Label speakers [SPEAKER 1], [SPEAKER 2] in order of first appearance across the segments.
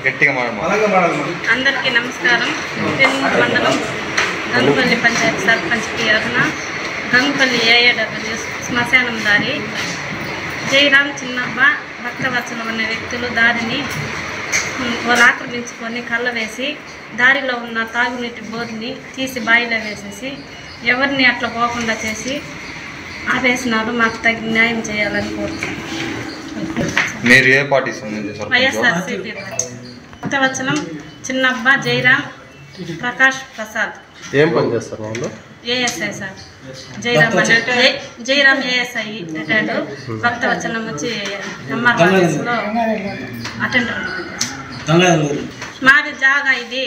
[SPEAKER 1] గట్టిగా మాడమా
[SPEAKER 2] బలంగా మాడాలి
[SPEAKER 3] అందరికీ నమస్కారం పెనుమూరు మండలం గంగుపల్లి పంచాయతీ సర్పంచ్ పి అరుణ గంగుపల్లి ఏఏడబ్ల్యూ శ్మశానం దారి జయరాం చిన్నబ్బ భక్తవత్సలం అనే వ్యక్తులు దారిని ఉమ్, వాళ్ళు ఆక్రమించుకొని కళ్ళ వేసి దారిలో ఉన్న తాగునీటి బోర్ని తీసి బాయిలో వేసేసి ఎవరిని అట్లా పోకుండా చేసి ఆపేసినారు మాకు తగిన న్యాయం చేయాలని కోరుతున్నాను
[SPEAKER 1] మీరు ఏ పార్టీ సంబంధించి సర్పంచ్
[SPEAKER 3] వైఎస్ఆర్సీపీ భక్తవత్సలం చిన్నబ్బ జయరాం ప్రకాష్ ప్రసాద్
[SPEAKER 4] ఏం పని చేస్తారు వాళ్ళు
[SPEAKER 3] ఏఎస్ఐ సార్ జయరామ్ అనే జై- జయరామ్ ఏఎస్ఐ రిటైర్డ్ భక్తవచనం వచ్చి ఎంఆర్ లో అటెండర్ మాది జాగా ఇది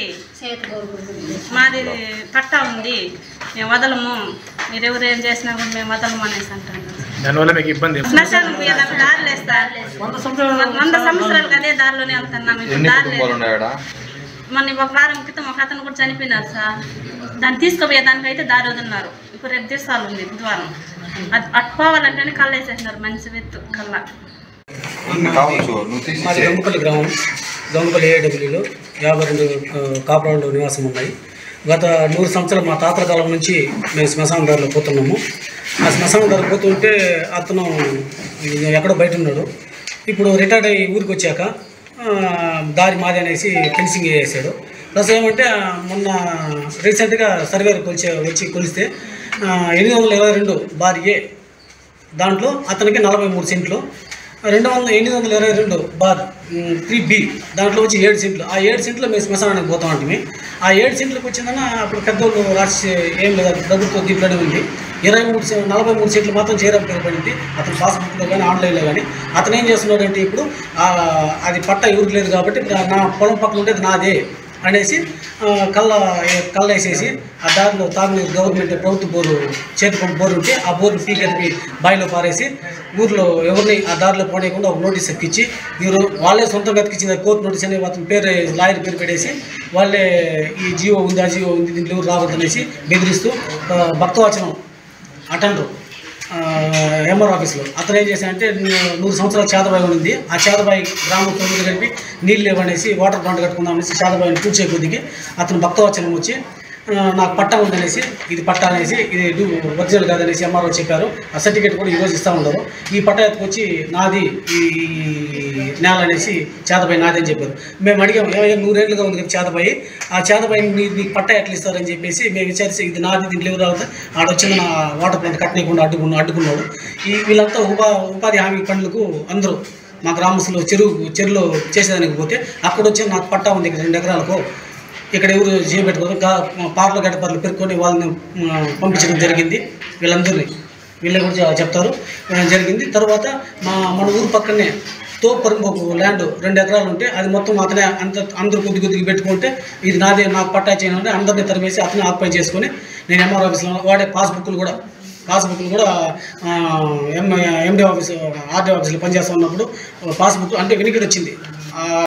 [SPEAKER 3] మాది పట్టా ఉంది మేము వదలము మీరెవరు ఏం చేసినా కూడా మేము వదలము అనేసి అంటాను
[SPEAKER 5] దానివల్ల మీకు ఇబ్బంది
[SPEAKER 3] శ్మశానం పోయేదానికి దారి లేదు సార్ వంద సంవత్సరాలు అదే దారిలోనే వెళ్తున్నాం ఇప్పుడు
[SPEAKER 1] ఎన్ని
[SPEAKER 3] దారి
[SPEAKER 1] కుటుంబాలు
[SPEAKER 3] లేదు
[SPEAKER 1] ఉన్నాయా
[SPEAKER 3] మొన్న ఒక వారం క్రితం ఒక అతను కూడా చనిపోయినారు సార్ దాన్ని తీసుకుపోయేదానికి అయితే దారి వదిలినారు ఇప్పుడు రెండు దివసాలు ఉంది బుధవారం అది అటు పోవాలంటేనే కళ్ళు వేసేసినారు మంచి వెత్తు కళ్ళ
[SPEAKER 1] కావచ్చు నువ్వు తీసి
[SPEAKER 6] మాది
[SPEAKER 1] ఇచ్చే.
[SPEAKER 6] గంగుపల్లి గ్రామం గంగుపల్లి ఏడబ్ల్యూలో యాభై రెండు కాపురాల్లో నివాసం ఉన్నాయి గత నూరు సంవత్సరాలు మా తాతల కాలం నుంచి మేము శ్మశాన దారిలో పోతున్నాము ఆ శ్మశాన దారి పోతుంటే అతను ఎక్కడో బయట ఉన్నాడు ఇప్పుడు రిటైర్డ్ అయ్యి ఊరికి వచ్చాక ఆ, దారి మాది అనేసి ఫెన్సింగ్ వేసాడు ప్లస్ ఏమంటే ఆ, మొన్న రీసెంట్గా సర్వేర్ కొలిచే వచ్చి కొలిస్తే ఆ, ఎనిమిది వందల ఇరవై రెండు బార్ ఏ దాంట్లో అతనికి నలభై మూడు సెంట్లు రెండు వందల ఎనిమిది వందల ఇరవై రెండు బార్ త్రీ బి దాంట్లో వచ్చి ఏడు సెంట్లు ఆ ఏడు సెంట్లు మేము శ్మశానానికి పోతాం అంటే ఆ ఏడు సెంట్లకు వచ్చిందన్న అప్పుడు పెద్దోళ్ళు రాసి ఏం లేదు ప్రభుత్వ దీంట్లోనే ఉంది ఇరవై మూడు సె- నలభై మూడు సెంట్లు మాత్రం చేరం పేరు పడింది అతను పాస్బుక్లో కానీ ఆన్లైన్లో కానీ అతను ఏం చేస్తున్నాడంటే ఇప్పుడు ఆ, అది పట్ట ఎవరికి లేదు కాబట్టి ఇప్పుడు నా పొలం పక్కన ఉండేది నాదే అనేసి ఆ, కళ్ళ కళ్ళ వేసేసి ఆ దారిలో తాగునీరు గవర్నమెంట్ ప్రభుత్వ బోరు చేతి పంపు బోరు ఉంటే ఆ బోరుని పీకెత్తి బావిలో పారేసి ఊర్లో ఎవరిని ఆ దారిలో పోనీయకుండా ఒక నోటీస్ ఎక్కించి మీరు వాళ్ళే సొంతంగా ఎత్తికిచ్చిన కోర్టు నోటీస్ అనే అతని పేరు లాయర్ పేరు పెట్టేసి వాళ్ళే ఈ జీవో ఉంది ఆ జీవో ఉంది దీంట్లో ఎవరు రావద్దనేసి బెదిరిస్తూ ఆ, భక్తవచనం అటెండర్ ఎంఆర్ ఆఫీస్లో అతను ఏం చేశాడంటే నూ- నూరు సంవత్సరాల చేతబాయి ఉంది ఆ చేతబాయి గ్రామం తొమ్మిది కలిపి నీళ్ళు లేవనేసి వాటర్ ప్లాంట్ కట్టుకుందాం అనేసి చేతబాయిని కూర్చే కొద్దికి అతను భక్తవచనం వచ్చి ఆ, నాకు పట్టా ఉందనేసి ఇది పట్టా అనేసి ఇది డు- ఒరిజినల్ కాదనేసి ఎంఆర్ఓ చెప్పారు ఆ సర్టిఫికేట్ కూడా ఈరోజు ఇస్తూ ఉన్నారు ఈ పట్టా ఎత్తుకొచ్చి నాది ఈ నేల అనేసి చేతబాయి నాది అని చెప్పారు మేము అడిగాము ఏమయ్యా నూరేళ్ళుగా ఉంది కదా చేతబాయి ఆ చేతబాయి నీ నీకు పట్టా ఎట్లా ఇస్తారని చెప్పేసి మేము విచారిస్తే ఇది నాది దీంట్లో ఎవరు రావద్దు ఆడ వచ్చిన నా వాటర్ ప్లాంట్ కట్టనీయకుండా అడ్డుకున్నా అడ్డుకున్నాడు ఈ వీళ్ళంతా ఉపా ఉపాధి హామీ పనులకు అందరూ మా గ్రామస్తులు చెరువు చెరువులో చేసేదానికి పోతే అక్కడ వచ్చి నాకు పట్టా ఉంది ఇక్కడ రెండు ఎకరాలకు ఇక్కడ ఎవరు చేయబెట్టుకోరు గా పార్ల గడపర్లు పెరుక్కొని వాళ్ళని ఆ, పంపించడం జరిగింది వీళ్ళందరినీ వీళ్ళే కూడా చె- చెప్తారు ఆ, జరిగింది తర్వాత మా మన ఊరు పక్కనే తోపరంబోకు ల్యాండ్ రెండు ఎకరాలు ఉంటే అది మొత్తం అతనే అంత అందరూ కొద్ది కొద్దిగా పెట్టుకుంటే ఇది నాదే నాకు పట్టా చేయనంటే అందరినీ తరిమేసి అతనే ఆక్యుపై చేసుకొని నేను ఎంఆర్ ఆఫీస్లో వాడే పాస్బుక్లు కూడా పాస్బుక్లు కూడా ఎం ఎండి ఆఫీస్ ఆర్డీ ఆఫీస్లో పనిచేస్తూ ఉన్నప్పుడు పాస్బుక్ అంటే వెనుకటి వచ్చింది ఆ